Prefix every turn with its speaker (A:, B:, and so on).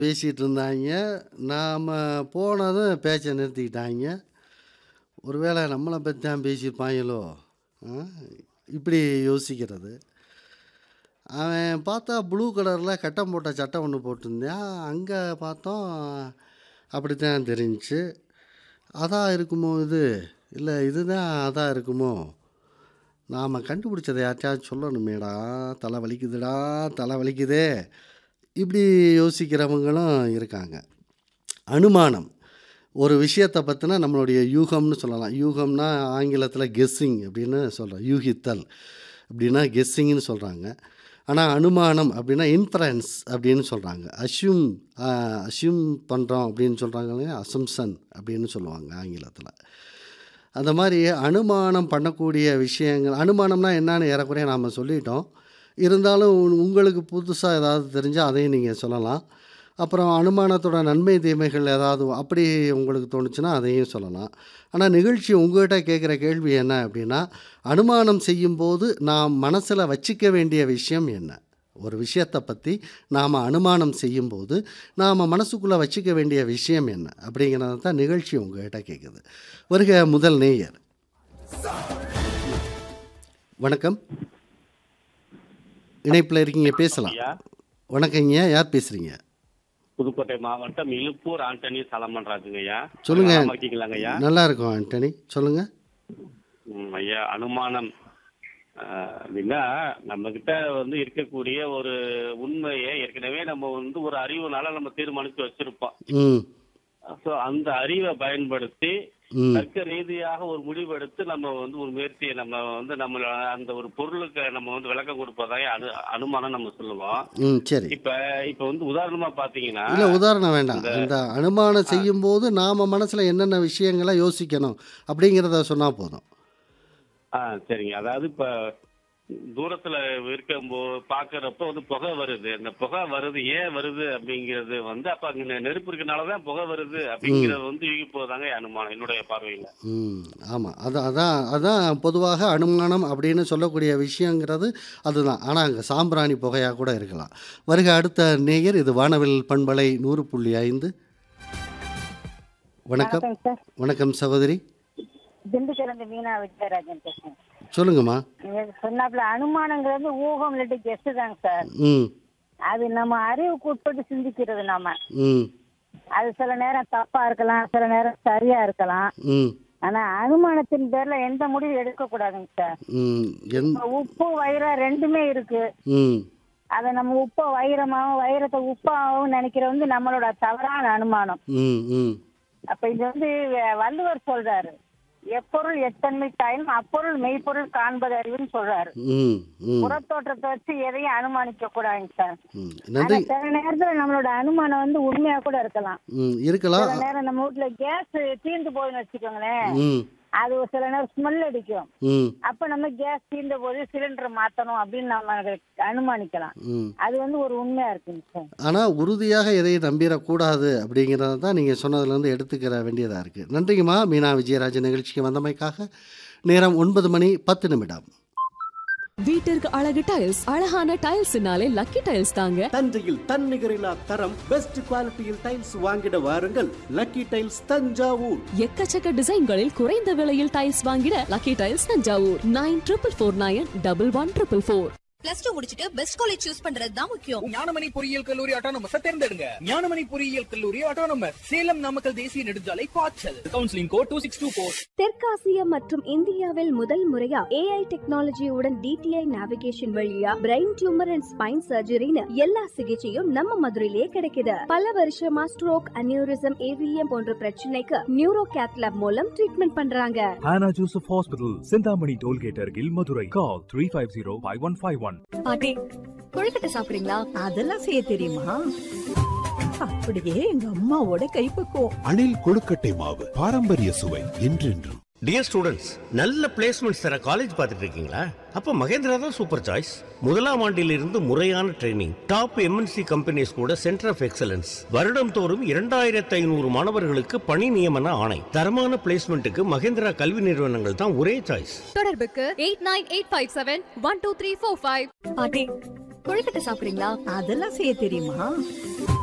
A: பேசிட்டு இருந்தாய்ங்க. நாம போனதும் பேச்ச நிறுத்திக்கிட்டாய்ங்க. ஒருவேளை நம்மள பத்தி தான் பேசியிருப்பாய்ங்களோ? அ இப்படி யோசிக்கிறது. அவன் பார்த்தா ப்ளூ கலர்ல கட்டம் போட்ட சட்டை ஒண்ணு போட்டிருந்தான். அங்க பார்த்தோம் அப்படித்தான் தெரிஞ்சுச்சு. அதா இருக்குமோ இது? இல்ல இதுதான் அதா இருக்குமோ? நாம கண்டுபிடிச்சத யார்ட்டயாவது சொல்லணுமேடா! தல வலிக்குதுடா! தல வலிக்குதே! இப்படி யோசிக்கிறவங்களும் இருக்காங்க. அனுமானம். ஒரு விஷயத்த பத்தின நம்மளுடைய யூகம்னு சொல்லலாம். யூகம்னா ஆங்கிலத்தில கெஸ்ஸிங் அப்படின்னு சொல்றோம். யூகித்தல் அப்படின்னா கெஸ்ஸிங்ன்னு சொல்றாங்க. ஆனா அனுமானம் அப்படின்னா இன்ஃபரன்ஸ் அப்படின்னு சொல்றாங்க. அஸ்யூம் அ அஸ்யூம் பண்றோம் அப்படின்னு சொல்றாங்க இல்லையா? அசம்ப்ஷன் அப்படின்னு சொல்லுவாங்க ஆங்கிலத்தில. அந்த மாரி அனுமானம் பண்ணக்கூடிய விஷயங்கள் அனுமானம்னா என்னான்னு ஏறக்குறைய நாம சொல்லிட்டோம். இருந்தாலும் உங்களுக்கு புதுசா ஏதாவது தெரிஞ்சா அதையும் நீங்க சொல்லலாம். அப்புறம் அனுமானத்தோட நன்மை, தீமைகள் ஏதாவது அப்படி உங்களுக்கு தோணுச்சுன்னா அதையும் சொல்லலாம். ஆனா நிகழ்ச்சி உங்ககிட்ட கேட்கிற கேள்வி என்ன அப்படின்னா, அனுமானம் செய்யும்போது நாம் மனசுல வச்சுக்க வேண்டிய விஷயம் என்ன? ஒரு விஷயத்த பத்தி நாம அனுமானம் செய்யும்போது, நாம மனசுக்குள்ள வச்சுக்க வேண்டிய விஷயம் என்ன? அப்படிங்கிறத தான் நிகழ்ச்சி உங்ககிட்ட கேட்குது. வருக முதல் நேயர். வணக்கம். இணைப்பில இருக்கீங்க பேசலாம்.
B: ஐயா.
A: வணக்கங்கய்யா. யார் பேசுறீங்க?
B: புதுக்கோட்டை மாவட்டம் இலுப்பூர் ஆண்டனி சாலமன் ராஜுங்க ஐயா.
A: சொல்லுங்க.
B: நலமா இருக்கீங்களாங்க ஐயா?
A: நல்லா இருக்கோம் ஆண்டனி. சொல்லுங்க.
B: ம், ஐயா அனுமானம் அ, அப்படின்னா நம்ம கிட்ட வந்து இருக்கக்கூடிய ஒரு உண்மையை ஏற்கனவே நம்ம வந்து ஒரு அறிவுனால நம்ம தீர்மானிச்சு வச்சிருப்போம்.
A: ம்.
B: சோ அந்த அறிவை பயன்படுத்தி
A: ம்.
B: தர்க்க ரீதியாக ஒரு முடிவெடுத்து நம்ம வந்து ஒரு முயற்சியை நம்ம வந்து நம்ம அந்த ஒரு பொருளுக்கு நம்ம வந்து விளக்கம் கொடுப்பதாய் அனு அனுமானம் நம்ம சொல்லுவோம்.
A: ம். சரி.
B: இப்ப இப்ப வந்து உதாரணமா பாத்தீங்கன்னா
A: இல்ல உதாரணம் வேண்டாம்.
B: இந்த
A: இந்த அனுமானம் செய்யும்போது நாம மனசுல என்னென்ன விஷயங்கள யோசிக்கணும் அப்படிங்கிறத சொன்னா போதும்.
B: ஆ சரிங்க. அதாவது இப்ப தூரத்துல இருக்கும்போ பாக்குறப்ப வந்து புகை வருது. அந்த புகை வருது ஏன் வருது அப்படிங்கிறது வந்து அப்ப அங்க நெ- நெருப்பு இருக்கனாலதான் புகை வருது
A: ம்.
B: அப்படிங்கறது வந்து யூகிப்பதுதாங்க அனுமானம் என்னுடைய பார்வையில.
A: ம். ஆமா. அதான் அதான் அதான் பொதுவாக அனுமானம் அப்படின்னு சொல்லக்கூடிய விஷயங்கிறது அதுதான். ஆனா அங்க சாம்பிராணி புகையா கூட இருக்கலாம். வருக அடுத்த நேயர். இது வானவில் பண்பலை 100.5. வணக்கம்.
C: வணக்கம் சார்
A: வணக்கம் சகோதரி.
C: திண்டுக்கல்லேருந்து மீனா விஜயராஜன் பேசுறேன்
A: சொல்லுங்கம்மா.
C: நீங்க சொன்னாப்புல அனுமானங்கிறது ஊகம் இல்லாட்டி கெஸ்ட் தாங்க சார்
A: ம்.
C: அது நம்ம அறிவுக்கு உட்பட்டு சிந்திக்கிறது நாம
A: ம்.
C: அது சில நேரம் தப்பா இருக்கலாம் சில நேரம் சரியா இருக்கலாம்
A: ம்.
C: ஆனா அனுமானத்தின் பேர்ல எந்த முடிவு எடுக்க கூடாதுங்க சார்
A: ம். எந்
C: இப்ப உப்பு வைரம் ரெண்டுமே இருக்கு
A: ம்.
C: அதை நம்ம உப்பை வைரமாவும் வைரத்தை உப்பாவும் நினைக்கிற வந்து நம்மளோட தவறான அனுமானம்
A: ம். ம்.
C: அப்ப இது வந்து வ- வள்ளுவர் சொல்றாரு எப்பொருள் எத்தன்மை தாயினும் அப்பொருள் மெய்ப்பொருள் காண்பது அறிவுன்னு சொல்றாரு
A: ம். ம்.
C: புறத்தோற்றத்தை வச்சு எதையும் அனுமானிக்க கூடாதுங்க சார்
A: ம்.
C: ஆனா
A: நன்றி.
C: சில நேரத்துல நம்மளோட அனுமானம் வந்து உண்மையா கூட இருக்கலாம்
A: ம். இருக்கலாம்.
C: சில நேரம் நம்ம வீட்டுல கேஸ் தீர்ந்து போகுதுன்னு வச்சுக்கோங்களேன்
A: ம்.
C: அது ஒரு சில நேரம் ஸ்மெல் அடிக்கும்
A: ம்.
C: அப்ப நம்ம கேஸ் தீர்ந்த போது சிலிண்டர் மாத்தணும் அப்படின்னு நம்ம அதை அனுமானிக்கலாம்
A: ம்.
C: அது வந்து ஒரு உண்மையா இருக்குங்க சார்
A: ஆனா உறுதியாக எதையும் நம்பிறக்கூடாது அப்படிங்கிறத தான் நீங்க சொன்னதுலேருந்து எடுத்துக்கிற வேண்டியதா இருக்கு. நன்றிங்கம்மா. மீனா விஜயராஜன் நிகழ்ச்சிக்கு வந்தமைக்காக. நேரம் 9 மணி 10 நிமிடம்.
D: வீட்டிற்கு அழகு டைல்ஸ் அழகான டைல்ஸ்னாலே லக்கி டைல்ஸ் தாங்க
E: தஞ்சையில் தன்னிகரில்லா தரம் பெஸ்ட் குவாலிட்டியில் டைல்ஸ் வாங்கிட வாருங்கள் லக்கி டைல்ஸ் தஞ்சாவூர்
D: எக்கச்சக்க டிசைன்களில் குறைந்த விலையில் டைல்ஸ் வாங்கிட lucky tiles Thanjavur nine triple four nine double one triple four
F: plus two முடிச்சிட்டு பெஸ்ட் காலேஜ் சூஸ் பண்றது தான் முக்கியம்
G: ஞானமணி பொறியியல் கல்லூரி ஆட்டோனமஸ் தேர்ந்தெடுங்க ஞானமணி பொறியியல் கல்லூரி ஆட்டோனமஸ் சேலம் நாமக்கல் தேசிய நெடுஞ்சாலை பாய்ச்சல் counselling code two six two four
H: தெற்காசியா மற்றும் இந்தியாவில் முதல் முறையா ஏஐ டெக்னாலஜியுடன் டிடிஐ நேவிகேஷன் வழியா பிரெயின் டியூமர் அண்ட் ஸ்பைன் சர்ஜரின்னு எல்லா சிகிச்சையும் நம்ம மதுரையிலே கிடைக்குது பல வருஷமா ஸ்ட்ரோக் அனியூரிசம் ஏவிஎம் போன்ற பிரச்சனைக்கு நியூரோ கேத்லாப் மூலம் ட்ரீட்மெண்ட் பண்றாங்க
I: Hannah Joseph Hospital, Sindhamani Tollgate Argil, Madurai. Call 350-5151.
F: பாட்டி கொழுக்கட்டை சாப்பிடுறீங்களா
J: அதெல்லாம் செய்ய தெரியுமா அப்படியே எங்க அம்மாவோட கைப்பக்குவம்
K: அணில் கொழுக்கட்டை மாவு பாரம்பரிய சுவை என்றென்றும்
L: டியர் ஸ்டூடெண்ட்ஸ் நல்ல பிளேஸ்மெண்ட்ஸ் தர காலேஜ் பார்த்துட்டு இருக்கீங்களா அப்ப மகேந்திரா தான் சூப்பர் சாய்ஸ் முதலாம் ஆண்டிலிருந்து முறையான ட்ரைனிங் டாப் எம்என்சி கம்பெனிஸ் கூட சென்டர் ஆஃப் எக்ஸலன்ஸ் வருடம் தோறும் இரண்டாயிரத்து ஐநூறு மாணவர்களுக்கு பணி நியமன ஆணை தரமான பிளேஸ்மெண்ட்டுக்கு மகேந்திரா கல்வி நிறுவனங்கள் தான் ஒரே சாய்ஸ்
F: தொடர்புக்கு eight nine eight five seven one two three four five பாட்டி கொழுக்கட்டை சாப்பிடுறீங்களா
J: அதெல்லாம் செய்ய தெரியுமா